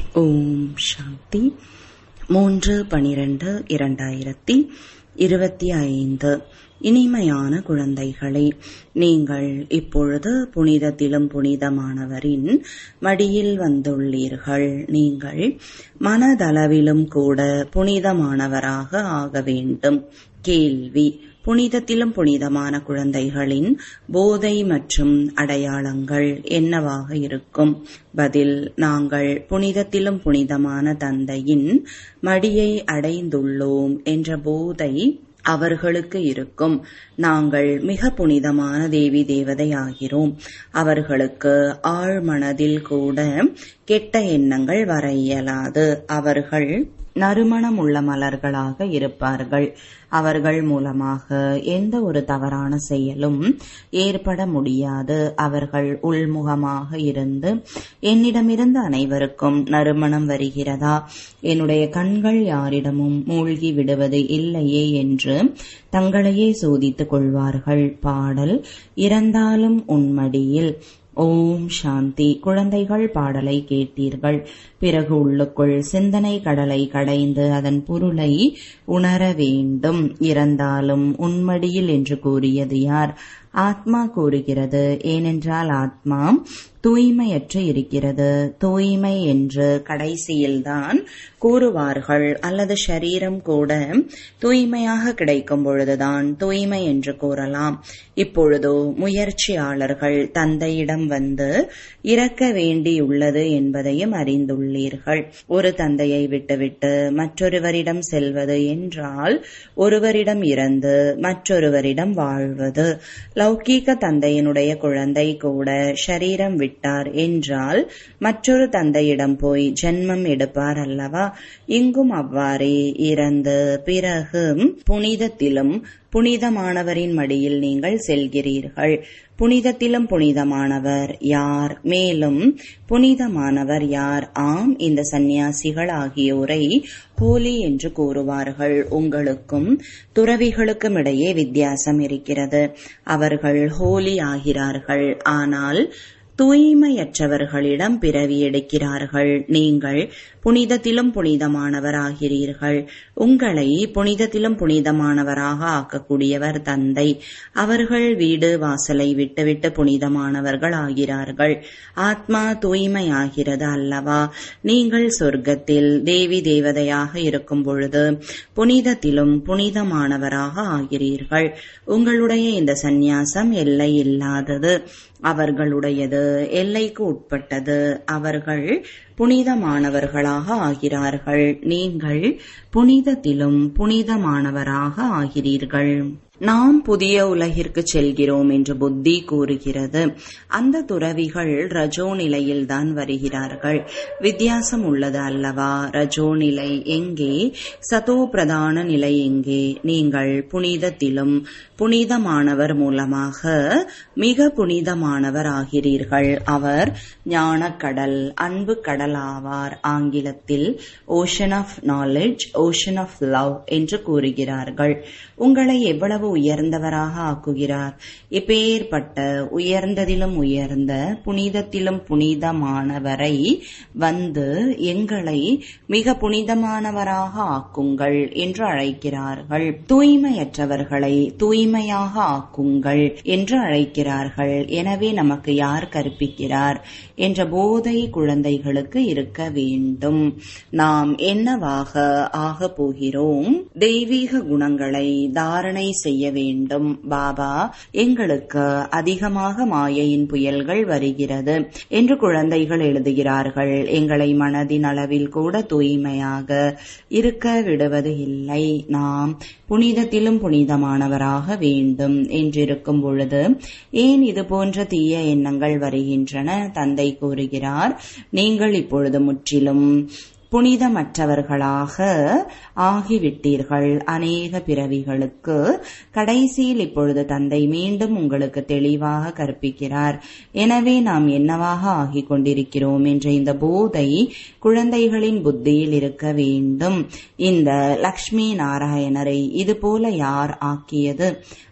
ஓம் சாந்தி மூன்று பனிரெண்டு இரண்டாயிரத்தி இருபத்தி ஐந்து இனிமையான குழந்தைகளே நீங்கள் இப்பொழுது புனிதத்திலும் புனிதமானவரின் மடியில் வந்துள்ளீர்கள் நீங்கள் மனதளவிலும் கூட புனிதமானவராக ஆக வேண்டும் கேள்வி புனிதத்திலும் புனிதமான குழந்தைகளின் போதை மற்றும் அடையாளங்கள் என்னவாக இருக்கும் பதில் நாங்கள் புனிதத்திலும் புனிதமான தந்தையின் மடியை அடைந்துள்ளோம் என்ற போதை அவர்களுக்கு இருக்கும் நாங்கள் மிக புனிதமான தேவி தேவதை ஆகிறோம் அவர்களுக்கு ஆழ்மனதில் கூட கெட்ட எண்ணங்கள் வர இயலாது அவர்கள் நறுமணம் உள்ள மலர்களாக இருப்பார்கள் அவர்கள் மூலமாக எந்த ஒரு தவறான செயலும் ஏற்பட முடியாது அவர்கள் உள்முகமாக இருந்து என்னிடமிருந்து அனைவருக்கும் நறுமணம் வருகிறதா என்னுடைய கண்கள் யாரிடமும் மூழ்கி விடுவது இல்லையே என்று தங்களையே சோதித்துக் கொள்வார்கள் பாடல் இறந்தாலும் உன்மடியில் ஓம் சாந்தி குழந்தைகள் பாடலை கேட்டீர்கள் பிறகு உள்ளுக்குள் சிந்தனை கடலை கடைந்து அதன் பொருளை உணர வேண்டும் இறந்தாலும் உன்மடியில் என்று கூறியது யார் ஆத்மா கூறுகிறது ஏனென்றால் ஆத்மா தூய்மையற்று இருக்கிறது தூய்மை என்று கடைசியில்தான் கூறுவார்கள் அல்லது ஷரீரம் கூட தூய்மையாக கிடைக்கும் பொழுதுதான் தூய்மை என்று கூறலாம் இப்பொழுதோ முயற்சியாளர்கள் தந்தையிடம் வந்து இறக்க வேண்டியுள்ளது என்பதையும் அறிந்துள்ளீர்கள் ஒரு தந்தையை விட்டுவிட்டு மற்றொருவரிடம் செல்வது என்றால் ஒருவரிடம் இறந்து மற்றொருவரிடம் வாழ்வது லௌகீக தந்தையினுடைய குழந்தை கூட ஷரீரம் விட்டார் என்றால் மற்றொரு தந்தையிடம் போய் ஜென்மம் எடுப்பார் அல்லவா இங்கும் அவ்வாறே இறந்து பிறகு புனிதத்திலும் புனிதமானவரின் மடியில் நீங்கள் செல்கிறீர்கள் புனிதத்திலும் புனிதமானவர் யார் மேலும் புனிதமானவர் யார் ஆம் இந்த சந்நியாசிகள் ஆகியோரை ஹோலி என்று கூறுவார்கள் உங்களுக்கும் துறவிகளுக்கும் இடையே வித்தியாசம் இருக்கிறது அவர்கள் ஹோலி ஆகிறார்கள் ஆனால் தூய்மையற்றவர்களிடம் பிறவி எடுக்கிறார்கள் நீங்கள் புனிதத்திலும் புனிதமானவராகிறீர்கள் உங்களை புனிதத்திலும் புனிதமானவராக ஆக்கக்கூடியவர் தந்தை அவர்கள் வீடு வாசலை விட்டுவிட்டு புனிதமானவர்கள் ஆகிறார்கள் ஆத்மா தூய்மையாகிறது அல்லவா நீங்கள் சொர்க்கத்தில் தேவி தேவதையாக இருக்கும் பொழுது புனிதத்திலும் புனிதமானவராக ஆகிறீர்கள் உங்களுடைய இந்த சந்நியாசம் எல்லை இல்லாதது அவர்களுடையது எல்லைக்கு உட்பட்டது அவர்கள் புனிதமானவர்களாக ஆகிறார்கள் நீங்கள் புனிதத்திலும் புனிதமானவராக ஆகிறீர்கள் நாம் புதிய உலகிற்கு செல்கிறோம் என்று புத்தி கூறுகிறது அந்த துறவிகள் ரஜோ நிலையில்தான் வருகிறார்கள் வித்தியாசம் உள்ளது அல்லவா ரஜோ நிலை எங்கே சதோ பிரதான நிலை எங்கே நீங்கள் புனிதத்திலும் புனிதமானவர் மூலமாக மிக புனிதமானவர் ஆகிறீர்கள் அவர் ஞானக்கடல் அன்பு கடல் ஆவார் ஆங்கிலத்தில் ocean of knowledge ocean of love என்று கூறுகிறார்கள் உங்களை எவ்வளவு உயர்ந்தவராக ஆக்குகிறார் இப்பேற்பட்ட உயர்ந்ததிலும் உயர்ந்த புனிதத்திலும் புனிதமானவரை வந்து எங்களை மிக புனிதமானவராக ஆக்குங்கள் என்று அழைக்கிறார்கள் தூய்மையற்றவர்களை தூய்மையாக ஆக்குங்கள் என்று அழைக்கிறார்கள் எனவே நமக்கு யார் கற்பிக்கிறார் என்ற போதை குழந்தைகளுக்கு இருக்க வேண்டும் நாம் என்னவாக ஆக போகிறோம் தெய்வீக குணங்களை தாரணை செய்ய வேண்டும் பாபா எங்களுக்கு அதிகமாக மாயையின் புயல்கள் வருகிறது என்று குழந்தைகள் எழுதுகிறார்கள் எங்களை மனதின் அளவில் கூட தூய்மையாக இருக்க விடுவது இல்லை நாம் புனிதத்திலும் புனிதமானவராக வேண்டும் என்றிருக்கும் பொழுது ஏன் இது போன்ற தீய எண்ணங்கள் வருகின்றன தந்தை கூறுகிறார் நீங்கள் இப்பொழுது முற்றிலும் புனிதமற்றவர்களாக ஆகிவிட்டீர்கள் அநேக பிறவிகளுக்கு கடைசியில் இப்பொழுது தந்தை மீண்டும் உங்களுக்கு தெளிவாக கற்பிக்கிறார் எனவே நாம் என்னவாக ஆகிக் கொண்டிருக்கிறோம் என்ற இந்த போதை குழந்தைகளின் புத்தியில் இருக்க வேண்டும் இந்த லக்ஷ்மி நாராயணரை இதுபோல யார் ஆக்கியது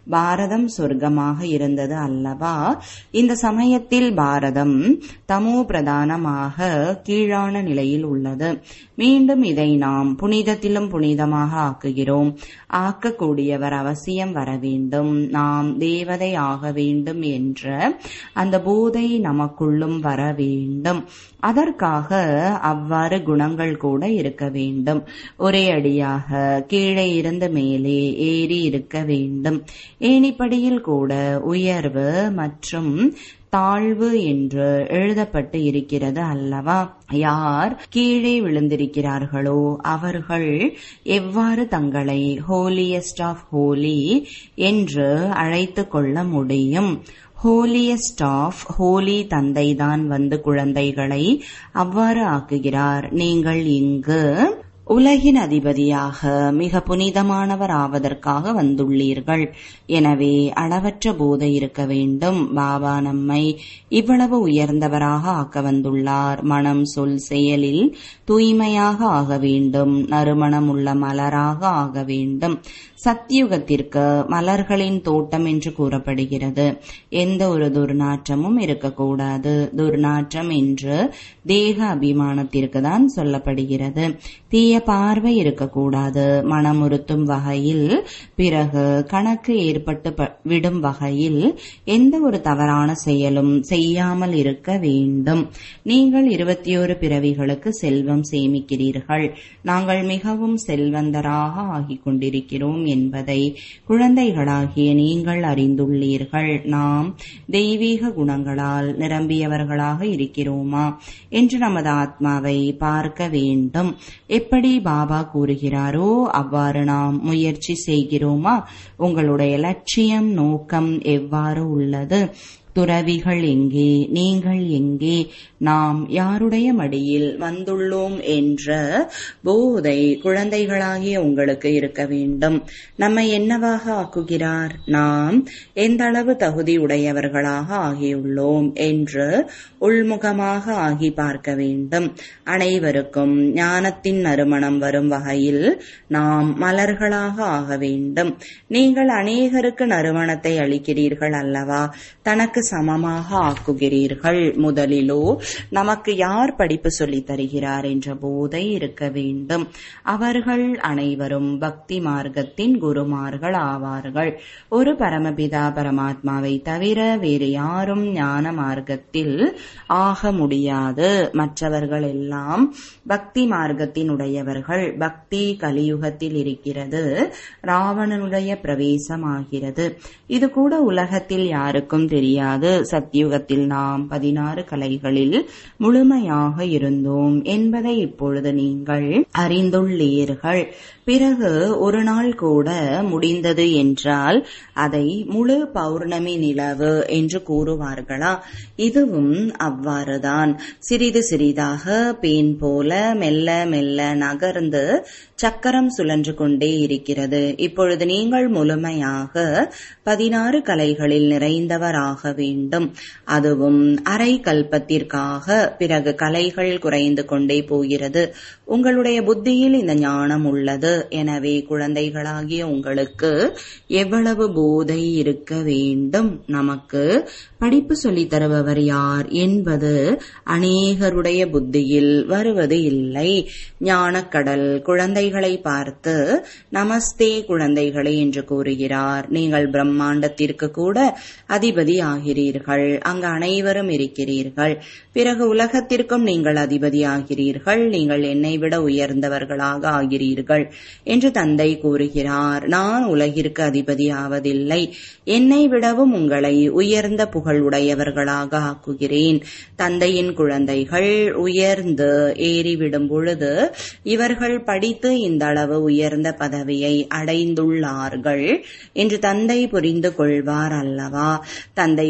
பாரதம் சொர்க்கமாக இருந்தது அல்லவா இந்த சமயத்தில் பாரதம் தமோ பிரதானமாக கீழான நிலையில் உள்ளது மீண்டும் இதை நாம் புனிதத்திலும் புனிதமாக ஆக்குகிறோம் ஆக்கக்கூடியவர் அவசியம் வர வேண்டும் நாம் தேவதை ஆக வேண்டும் என்ற அந்த போதை நமக்குள்ளும் வர வேண்டும் அதற்காக அவ்வாறு குணங்கள் கூட இருக்க வேண்டும் ஒரே அடியாக கீழே இருந்து மேலே ஏறி இருக்க வேண்டும் ஏணிப்படியில் கூட உயர்வு மற்றும் தாழ்வு என்று எழுதப்பட்டு இருக்கிறது அல்லவா யார் கீழே விழுந்திருக்கிறார்களோ அவர்கள் எவ்வாறு தங்களை ஹோலியஸ்ட் ஆஃப் ஹோலி என்று அழைத்து கொள்ள முடியும் ஹோலியஸ்ட் ஆஃப் ஹோலி தந்தைதான் வந்து குழந்தைகளை அவ்வாறு ஆக்குகிறார் நீங்கள் இங்கு உலகின் அதிபதியாக மிக புனிதமானவர் ஆவதற்காக வந்துள்ளீர்கள் எனவே அளவற்ற போதை இருக்க வேண்டும் பாபா நம்மை இவ்வளவு உயர்ந்தவராக ஆக்க வந்துள்ளார் மனம் சொல் செயலில் தூய்மையாக ஆக வேண்டும் நறுமணம் உள்ள மலராக ஆக வேண்டும் சத்தியுகத்திற்கு மலர்களின் தோட்டம் என்று கூறப்படுகிறது எந்த ஒரு துர்நாற்றமும் இருக்கக்கூடாது துர்நாற்றம் என்று தேக அபிமானத்திற்கு தான் சொல்லப்படுகிறது தீய பார்வை இருக்கக்கூடாது மனமுறுத்தும் வகையில் பிறகு கணக்கு ஏற்பட்டு விடும் வகையில் எந்த ஒரு தவறான செயலும் செய்யாமல் இருக்க வேண்டும் நீங்கள் இருபத்தி ஒரு பிறவிகளுக்கு செல்வம் சேமிக்கிறீர்கள் நாங்கள் மிகவும் செல்வந்தராக ஆகிக் கொண்டிருக்கிறோம் என்பதை குழந்தைகளாகிய நீங்கள் அறிந்துள்ளீர்கள் நாம் தெய்வீக குணங்களால் நிரம்பியவர்களாக இருக்கிறோமா என்று நமது ஆத்மாவை பார்க்க வேண்டும் எப்படி பாபா கூறுகிறாரோ அவ்வாறு நாம் முயற்சி செய்கிறோமா உங்களுடைய லட்சியம் நோக்கம் எவ்வாறு உள்ளது துறவிகள் எங்கே நீங்கள் எங்கே நாம் யாருடைய மடியில் வந்துள்ளோம் என்ற போதை குழந்தைகளாகிய உங்களுக்கு இருக்க வேண்டும் நம்மை என்னவாக ஆக்குகிறார் நாம் எந்த அளவு தகுதி உடையவர்களாக ஆகியுள்ளோம் என்று உள்முகமாக ஆகி பார்க்க வேண்டும் அனைவருக்கும் ஞானத்தின் நறுமணம் வரும் வகையில் நாம் மலர்களாக ஆக வேண்டும் நீங்கள் அநேகருக்கு நறுமணத்தை அளிக்கிறீர்கள் அல்லவா தனக்கு சமமாக ஆக்குகிறீர்கள் முதலிலோ நமக்கு யார் படிப்பு சொல்லித் தருகிறார் என்ற போதை இருக்க வேண்டும் அவர்கள் அனைவரும் பக்தி மார்க்கத்தின் குருமார்கள் ஆவார்கள் ஒரு பரமபிதா பரமாத்மாவை தவிர வேறு யாரும் ஞான மார்க்கத்தில் ஆக முடியாது மற்றவர்கள் எல்லாம் பக்தி மார்க்கத்தின் உடையவர்கள் பக்தி கலியுகத்தில் இருக்கிறது ராவணனுடைய பிரவேசமாகிறது இது கூட உலகத்தில் யாருக்கும் தெரியாது சத்தியுகத்தில் நாம் பதினாறு கலைகளில் முழுமையாக இருந்தோம் என்பதை இப்பொழுது நீங்கள் அறிந்துள்ளீர்கள் பிறகு ஒரு நாள் கூட முடிந்தது என்றால் அதை முழு பௌர்ணமி நிலவு என்று கூறுவார்களா இதுவும் அவ்வாறுதான் சிறிது சிறிதாக பேன் போல மெல்ல மெல்ல நகர்ந்து சக்கரம் சுழன்று கொண்டே இருக்கிறது இப்பொழுது நீங்கள் முழுமையாக பதினாறு கலைகளில் நிறைந்தவராக வேண்டும் அதுவும் அரை கல்பத்திற்காக பிறகு கலைகள் குறைந்து கொண்டே போகிறது உங்களுடைய புத்தியில் இந்த ஞானம் உள்ளது எனவே குழந்தைகளாகிய உங்களுக்கு எவ்வளவு போதை இருக்க வேண்டும் நமக்கு படிப்பு சொல்லித் தருபவர் யார் என்பது அநேகருடைய புத்தியில் வருவது இல்லை ஞானக்கடல் குழந்தைகளை பார்த்து நமஸ்தே குழந்தைகளே என்று கூறுகிறார் நீங்கள் பிரம்மாண்டத்திற்கு கூட அதிபதி ஆகிறீர்கள் அங்கு அனைவரும் இருக்கிறீர்கள் பிறகு உலகத்திற்கும் நீங்கள் அதிபதி ஆகிறீர்கள் நீங்கள் என்னை விட உயர்ந்தவர்களாக ஆகிறீர்கள் என்று தந்தை கூறுகிறார் நான் உலகிற்கு அதிபதி ஆவதில்லை என்னை விடவும் உங்களை உயர்ந்த புகழ் உடையவர்களாக ஆக்குகிறேன் தந்தையின் குழந்தைகள் உயர்ந்து ஏறிவிடும் பொழுது இவர்கள் படித்து இந்த அளவு உயர்ந்த பதவியை அடைந்துள்ளார்கள் என்று தந்தை புரிந்து கொள்வார் அல்லவா தந்தை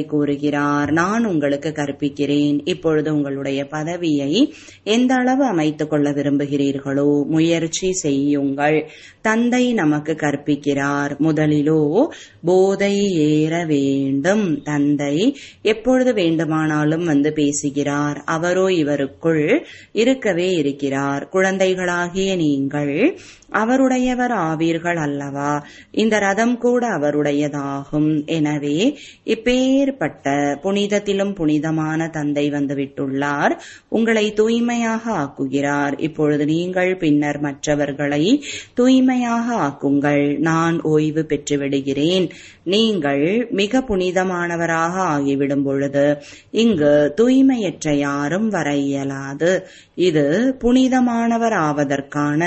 கூறுகிறார் நான் உங்களுக்கு கற்பிக்கிறேன் இப்பொழுது உங்களுடைய பதவியை எந்த அளவு அமைத்துக் கொள்ள விரும்புகிறீர்களோ முயற்சி செய்யுங்கள் தந்தை நமக்கு கற்பிக்கிறார் முதலிலோ போதை ஏற வேண்டும் தந்தை எப்பொழுது வேண்டுமானாலும் வந்து பேசுகிறார் அவரோ இவருக்குள் இருக்கவே இருக்கிறார் குழந்தைகளாகிய நீங்கள் அவருடையவர் ஆவீர்கள் அல்லவா இந்த ரதம் கூட அவருடையதாகும் எனவே இப்பேற்பட்ட புனிதத்திலும் புனிதமான தந்தை வந்துவிட்டுள்ளார் உங்களை தூய்மையாக ஆக்குகிறார் இப்பொழுது நீங்கள் பின்னர் மற்றவர்களை தூய்மையாக ஆக்குங்கள் நான் ஓய்வு பெற்று விடுகிறேன் நீங்கள் மிக புனிதமானவராக ஆகிவிடும் பொழுது இங்கு தூய்மையற்ற யாரும் வர இயலாது இது புனிதமானவர் ஆவதற்கான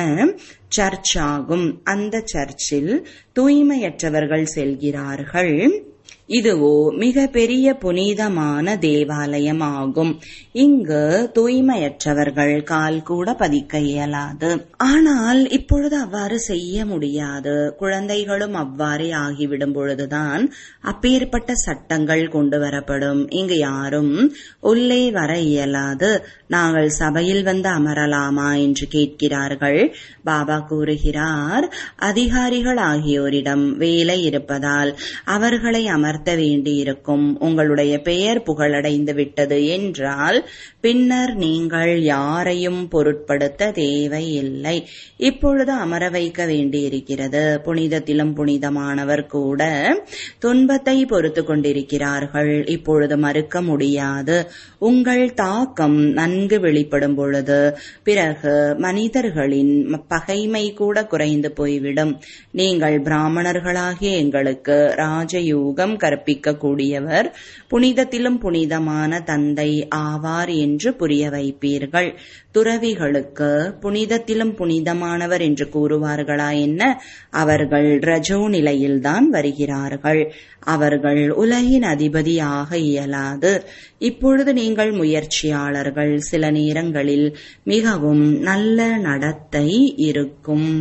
சர்ச் ஆகும் அந்த சர்ச்சில் தூய்மையற்றவர்கள் செல்கிறார்கள் இதுவோ மிக பெரிய புனிதமான தேவாலயம் ஆகும் இங்கு தூய்மையற்றவர்கள் கால் கூட பதிக்க இயலாது ஆனால் இப்பொழுது அவ்வாறு செய்ய முடியாது குழந்தைகளும் அவ்வாறே ஆகிவிடும் பொழுதுதான் அப்பேற்பட்ட சட்டங்கள் கொண்டு வரப்படும் இங்கு யாரும் உள்ளே வர இயலாது நாங்கள் சபையில் வந்து அமரலாமா என்று கேட்கிறார்கள் பாபா கூறுகிறார் அதிகாரிகள் ஆகியோரிடம் வேலை இருப்பதால் அவர்களை அமர்த்த வேண்டியிருக்கும் உங்களுடைய பெயர் புகழடைந்து விட்டது என்றால் பின்னர் நீங்கள் யாரையும் பொருட்படுத்த தேவையில்லை இப்பொழுது அமர வைக்க வேண்டியிருக்கிறது புனிதத்திலும் புனிதமானவர் கூட துன்பத்தை பொறுத்து கொண்டிருக்கிறார்கள் இப்பொழுது மறுக்க முடியாது உங்கள் தாக்கம் நன்கு வெளிப்படும் பொழுது பிறகு மனிதர்களின் பகைமை கூட குறைந்து போய்விடும் நீங்கள் பிராமணர்களாகிய எங்களுக்கு ராஜயோகம் கற்பிக்கக்கூடியவர் புனிதத்திலும் புனிதமான தந்தை ஆவார் என்று புரிய வைப்பீர்கள் துறவிகளுக்கு புனிதத்திலும் புனிதமானவர் என்று கூறுவார்களா என்ன அவர்கள் ரஜோ நிலையில்தான் வருகிறார்கள் அவர்கள் உலகின் அதிபதி ஆக இயலாது இப்பொழுது நீங்கள் முயற்சியாளர்கள் சில நேரங்களில் மிகவும் நல்ல நடத்தை இருக்கும்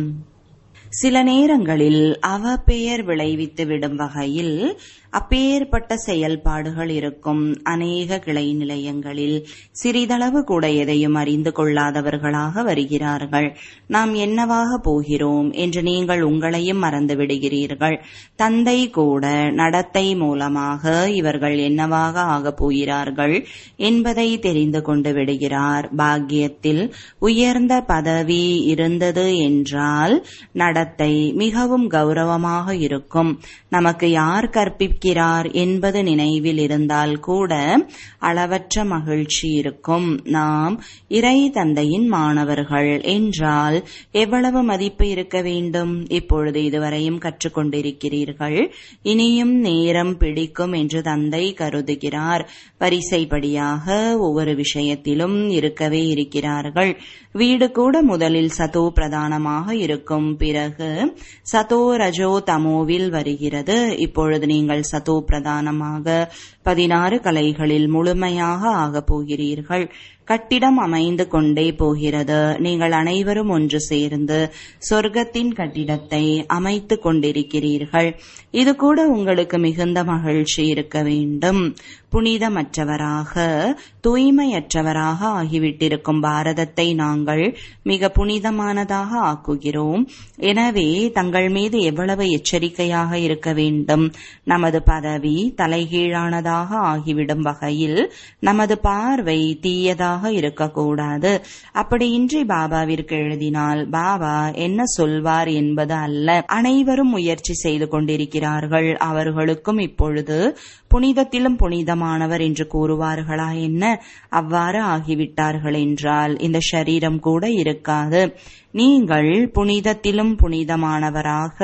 சில நேரங்களில் அவ பெயர் விளைவித்து விடும் வகையில் அப்பேற்பட்ட செயல்பாடுகள் இருக்கும் அநேக கிளை நிலையங்களில் சிறிதளவு கூட எதையும் அறிந்து கொள்ளாதவர்களாக வருகிறார்கள் நாம் என்னவாக போகிறோம் என்று நீங்கள் உங்களையும் மறந்து விடுகிறீர்கள் தந்தை கூட நடத்தை மூலமாக இவர்கள் என்னவாக ஆகப் போகிறார்கள் என்பதை தெரிந்து கொண்டு விடுகிறார் பாக்கியத்தில் உயர்ந்த பதவி இருந்தது என்றால் நடத்தை மிகவும் கௌரவமாக இருக்கும் நமக்கு யார் கற்பிக்கிறார் என்பது நினைவில் இருந்தால் கூட அளவற்ற மகிழ்ச்சி இருக்கும் நாம் இறை தந்தையின் மாணவர்கள் என்றால் எவ்வளவு மதிப்பு இருக்க வேண்டும் இப்பொழுது இதுவரையும் கற்றுக்கொண்டிருக்கிறீர்கள் இனியும் நேரம் பிடிக்கும் என்று தந்தை கருதுகிறார் வரிசைப்படியாக ஒவ்வொரு விஷயத்திலும் இருக்கவே இருக்கிறார்கள் வீடு கூட முதலில் சதோ பிரதானமாக இருக்கும் பிறகு சதோ ரஜோ தமோவில் வருகிறது இப்பொழுது நீங்கள் சதோ பிரதானமாக பதினாறு கலைகளில் முழுமையாக ஆகப் போகிறீர்கள் கட்டிடம் அமைந்து கொண்டே போகிறது நீங்கள் அனைவரும் ஒன்று சேர்ந்து சொர்க்கத்தின் கட்டிடத்தை அமைத்து கொண்டிருக்கிறீர்கள் இது கூட உங்களுக்கு மிகுந்த மகிழ்ச்சி இருக்க வேண்டும் புனிதமற்றவராக தூய்மையற்றவராக ஆகிவிட்டிருக்கும் பாரதத்தை நாங்கள் மிக புனிதமானதாக ஆக்குகிறோம் எனவே தங்கள் மீது எவ்வளவு எச்சரிக்கையாக இருக்க வேண்டும் நமது பதவி தலைகீழானதாக ஆகிவிடும் வகையில் நமது பார்வை தீயதாக இருக்கக்கூடாது அப்படியின்றி பாபாவிற்கு எழுதினால் பாபா என்ன சொல்வார் என்பது அல்ல அனைவரும் முயற்சி செய்து கொண்டிருக்கிறார்கள் அவர்களுக்கும் இப்பொழுது புனிதத்திலும் புனிதமானவர் என்று கூறுவார்களா என்ன அவ்வாறு ஆகிவிட்டார்கள் என்றால் இந்த சரீரம் கூட இருக்காது நீங்கள் புனிதத்திலும் புனிதமானவராக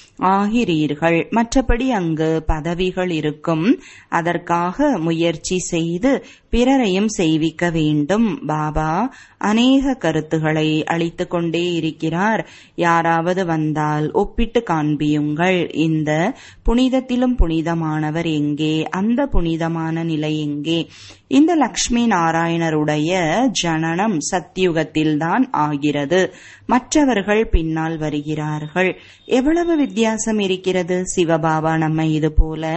ஆகிறீர்கள் மற்றபடி அங்கு பதவிகள் இருக்கும் அதற்காக முயற்சி செய்து பிறரையும் செய்விக்க வேண்டும் பாபா அநேக கருத்துக்களை அளித்துக் கொண்டே இருக்கிறார் யாராவது வந்தால் ஒப்பிட்டு காண்பியுங்கள் இந்த புனிதத்திலும் புனிதமானவர் எங்கே அந்த புனிதமான நிலை எங்கே இந்த லக்ஷ்மி நாராயணருடைய ஜனனம் சத்தியுகத்தில்தான் ஆகிறது மற்றவர்கள் பின்னால் வருகிறார்கள் எவ்வளவு வித்தியாசம் இருக்கிறது சிவபாபா நம்மை இது போல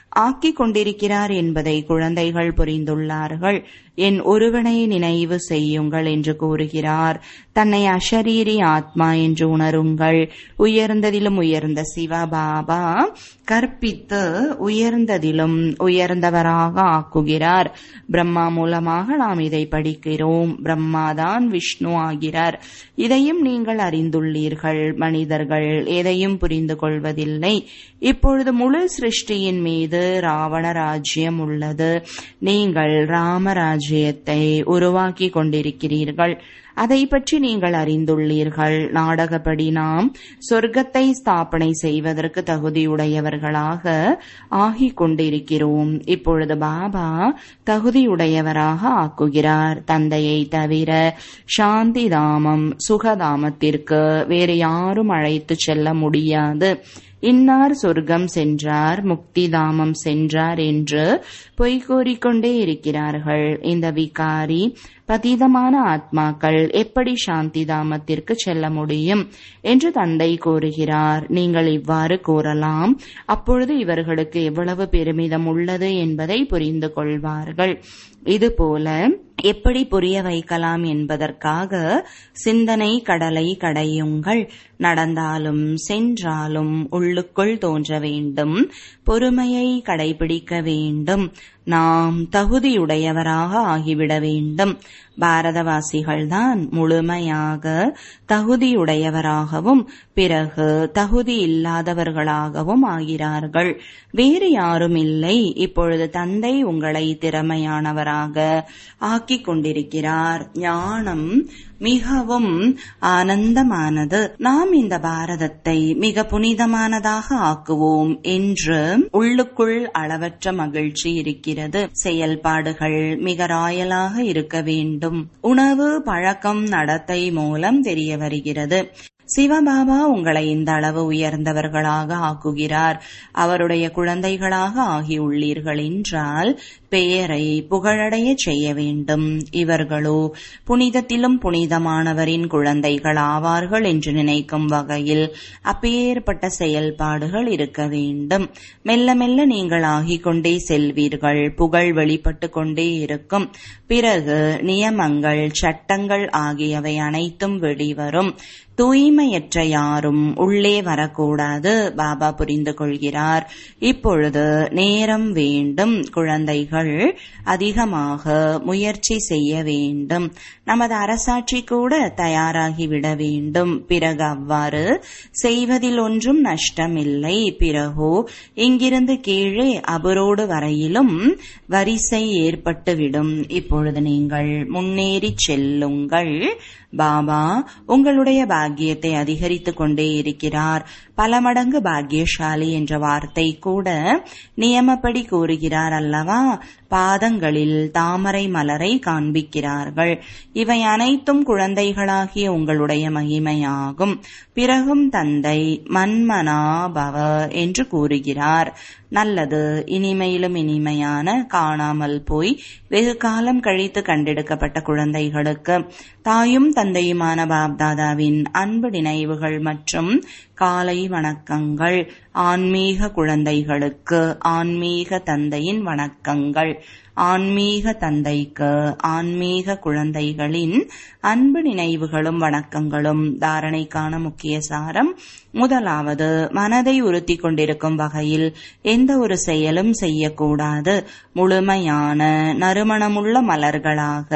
ஆக்கிக் கொண்டிருக்கிறார் என்பதை குழந்தைகள் புரிந்துள்ளார்கள் என் ஒருவனை நினைவு செய்யுங்கள் என்று கூறுகிறார் தன்னை அஷரீரி ஆத்மா என்று உணருங்கள் உயர்ந்ததிலும் உயர்ந்த சிவபாபா கற்பித்து உயர்ந்ததிலும் உயர்ந்தவராக ஆக்குகிறார் பிரம்மா மூலமாக நாம் இதை படிக்கிறோம் பிரம்மாதான் விஷ்ணு ஆகிறார் இதையும் நீங்கள் அறிந்துள்ளீர்கள் மனிதர்கள் எதையும் புரிந்து கொள்வதில்லை இப்பொழுது முழு சிருஷ்டியின் மீது ராவண ராஜ்யம் உள்ளது நீங்கள் ராமராஜ்யத்தை உருவாக்கி கொண்டிருக்கிறீர்கள் அதை பற்றி நீங்கள் அறிந்துள்ளீர்கள் நாடகப்படி நாம் சொர்க்கத்தை ஸ்தாபனை செய்வதற்கு தகுதியுடையவர்களாக ஆகிக் கொண்டிருக்கிறோம் இப்பொழுது பாபா தகுதியுடையவராக ஆக்குகிறார் தந்தையை தவிர சாந்தி தாமம் சுகதாமத்திற்கு வேறு யாரும் அழைத்து செல்ல முடியாது இன்னார் சொர்க்கம் சென்றார் முக்தி தாமம் சென்றார் என்று பொய் கூறிக்கொண்டே இருக்கிறார்கள் இந்த விகாரி பதீதமான ஆத்மாக்கள் எப்படி சாந்தி தாமத்திற்கு செல்ல முடியும் என்று தந்தை கூறுகிறார் நீங்கள் இவ்வாறு கூறலாம் அப்பொழுது இவர்களுக்கு எவ்வளவு பெருமிதம் உள்ளது என்பதை புரிந்து கொள்வார்கள் இதுபோல எப்படி புரிய வைக்கலாம் என்பதற்காக சிந்தனை கடலை கடையுங்கள் நடந்தாலும் சென்றாலும் உள்ளுக்குள் தோன்ற வேண்டும் பொறுமையை கடைபிடிக்க வேண்டும் நாம் தகுதியுடையவராக ஆகிவிட வேண்டும் பாரதவாசிகள்தான் முழுமையாக தகுதியுடையவராகவும் பிறகு தகுதி இல்லாதவர்களாகவும் ஆகிறார்கள் வேறு யாரும் இல்லை இப்பொழுது தந்தை உங்களை திறமையானவராக ஆக்கிக் கொண்டிருக்கிறார் ஞானம் மிகவும் ஆனந்தமானது நாம் இந்த பாரதத்தை மிக புனிதமானதாக ஆக்குவோம் என்று உள்ளுக்குள் அளவற்ற மகிழ்ச்சி இருக்கிறது செயல்பாடுகள் மிக ராயலாக இருக்க வேண்டும் உணவு பழக்கம் நடத்தை மூலம் தெரிய வருகிறது சிவபாபா உங்களை இந்த அளவு உயர்ந்தவர்களாக ஆக்குகிறார் அவருடைய குழந்தைகளாக ஆகியுள்ளீர்கள் என்றால் பெயரை புகழடைய செய்ய வேண்டும் இவர்களோ புனிதத்திலும் புனிதமானவரின் குழந்தைகள் ஆவார்கள் என்று நினைக்கும் வகையில் அப்பேற்பட்ட செயல்பாடுகள் இருக்க வேண்டும் மெல்ல மெல்ல நீங்கள் ஆகிக் கொண்டே செல்வீர்கள் புகழ் வெளிப்பட்டு கொண்டே இருக்கும் பிறகு நியமங்கள் சட்டங்கள் ஆகியவை அனைத்தும் வெளிவரும் தூய்மையற்ற யாரும் உள்ளே வரக்கூடாது பாபா புரிந்து கொள்கிறார் இப்பொழுது நேரம் வேண்டும் குழந்தைகள் அதிகமாக முயற்சி செய்ய வேண்டும் நமது அரசாட்சி கூட தயாராகிவிட வேண்டும் பிறகு அவ்வாறு செய்வதில் ஒன்றும் நஷ்டமில்லை பிறகோ இங்கிருந்து கீழே அபரோடு வரையிலும் வரிசை ஏற்பட்டுவிடும் இப்பொழுது நீங்கள் முன்னேறி செல்லுங்கள் பாபா உங்களுடைய பாக்கியத்தை அதிகரித்துக் கொண்டே இருக்கிறார் பல மடங்கு பாக்கியசாலி என்ற வார்த்தை கூட நியமப்படி கூறுகிறார் அல்லவா பாதங்களில் தாமரை மலரை காண்பிக்கிறார்கள் இவை அனைத்தும் குழந்தைகளாகிய உங்களுடைய மகிமையாகும் பிறகும் தந்தை மன்மனா பவ என்று கூறுகிறார் நல்லது இனிமையிலும் இனிமையான காணாமல் போய் வெகு காலம் கழித்து கண்டெடுக்கப்பட்ட குழந்தைகளுக்கு தாயும் தந்தையுமான பாப்தாதாவின் அன்பு நினைவுகள் மற்றும் காலை வணக்கங்கள் ஆன்மீக குழந்தைகளுக்கு ஆன்மீக தந்தையின் வணக்கங்கள் ஆன்மீக தந்தைக்கு ஆன்மீக குழந்தைகளின் அன்பு நினைவுகளும் வணக்கங்களும் தாரணைக்கான முக்கிய சாரம் முதலாவது மனதை உறுத்தி கொண்டிருக்கும் வகையில் எந்த ஒரு செயலும் செய்யக்கூடாது முழுமையான நறுமணமுள்ள மலர்களாக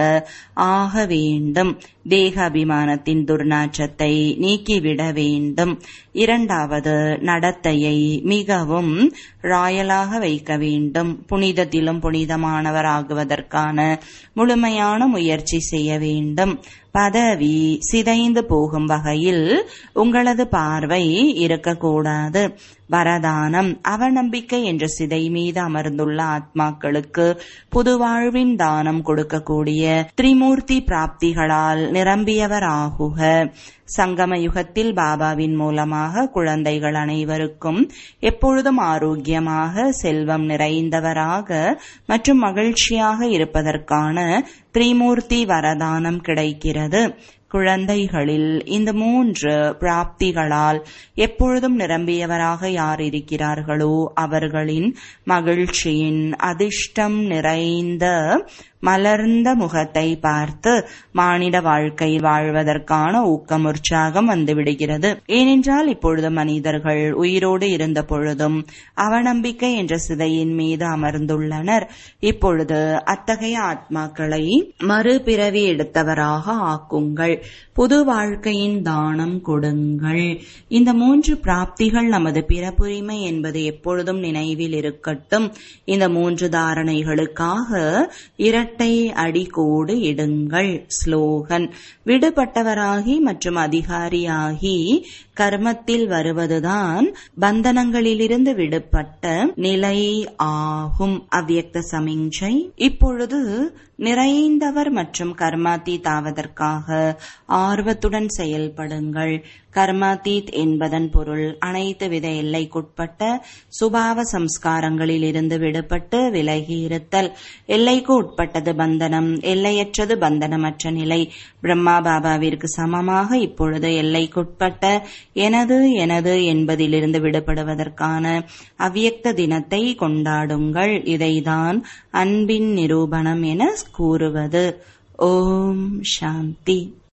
ஆக வேண்டும் தேக அபிமானத்தின் துர்நாற்றத்தை நீக்கிவிட வேண்டும் இரண்டாவது நடத்தையை மிகவும் ராயலாக வைக்க வேண்டும் புனிதத்திலும் புனிதமானவராகுவதற்கான முழுமையான முயற்சி செய்ய வேண்டும் பதவி சிதைந்து போகும் வகையில் உங்களது பார்வை இருக்கக்கூடாது வரதானம் அவநம்பிக்கை என்ற சிதை மீது அமர்ந்துள்ள ஆத்மாக்களுக்கு புதுவாழ்வின் தானம் கொடுக்கக்கூடிய திரிமூர்த்தி பிராப்திகளால் நிரம்பியவர் ஆகுக சங்கம யுகத்தில் பாபாவின் மூலமாக குழந்தைகள் அனைவருக்கும் எப்பொழுதும் ஆரோக்கியமாக செல்வம் நிறைந்தவராக மற்றும் மகிழ்ச்சியாக இருப்பதற்கான திரிமூர்த்தி வரதானம் கிடைக்கிறது குழந்தைகளில் இந்த மூன்று பிராப்திகளால் எப்பொழுதும் நிரம்பியவராக யார் இருக்கிறார்களோ அவர்களின் மகிழ்ச்சியின் அதிர்ஷ்டம் நிறைந்த மலர்ந்த முகத்தை பார்த்து மானிட வாழ்க்கை வாழ்வதற்கான ஊக்கம் உற்சாகம் வந்துவிடுகிறது ஏனென்றால் இப்பொழுது மனிதர்கள் உயிரோடு இருந்த பொழுதும் அவநம்பிக்கை என்ற சிதையின் மீது அமர்ந்துள்ளனர் இப்பொழுது அத்தகைய ஆத்மாக்களை மறுபிறவி எடுத்தவராக ஆக்குங்கள் புது வாழ்க்கையின் தானம் கொடுங்கள் இந்த மூன்று பிராப்திகள் நமது பிறப்புரிமை என்பது எப்பொழுதும் நினைவில் இருக்கட்டும் இந்த மூன்று தாரணைகளுக்காக இரட்டை அடிகோடு இடுங்கள் ஸ்லோகன் விடுபட்டவராகி மற்றும் அதிகாரியாகி கர்மத்தில் வருவதுதான் பந்தனங்களிலிருந்து விடுபட்ட நிலை ஆகும் அவ்வியக்த சமிஞ்சை இப்பொழுது நிறைந்தவர் மற்றும் கர்மாத்தீத் ஆவதற்காக ஆர்வத்துடன் செயல்படுங்கள் கர்மாத்தீத் என்பதன் பொருள் அனைத்து வித எல்லைக்குட்பட்ட சுபாவ சம்ஸ்காரங்களில் இருந்து விடுபட்டு விலகி இருத்தல் எல்லைக்கு உட்பட்டது பந்தனம் எல்லையற்றது பந்தனமற்ற நிலை பிரம்மா பாபாவிற்கு சமமாக இப்பொழுது எல்லைக்குட்பட்ட எனது எனது என்பதிலிருந்து விடுபடுவதற்கான அவ்வியக்த தினத்தை கொண்டாடுங்கள் இதைதான் அன்பின் நிரூபணம் என கூறுவது ஓம் சாந்தி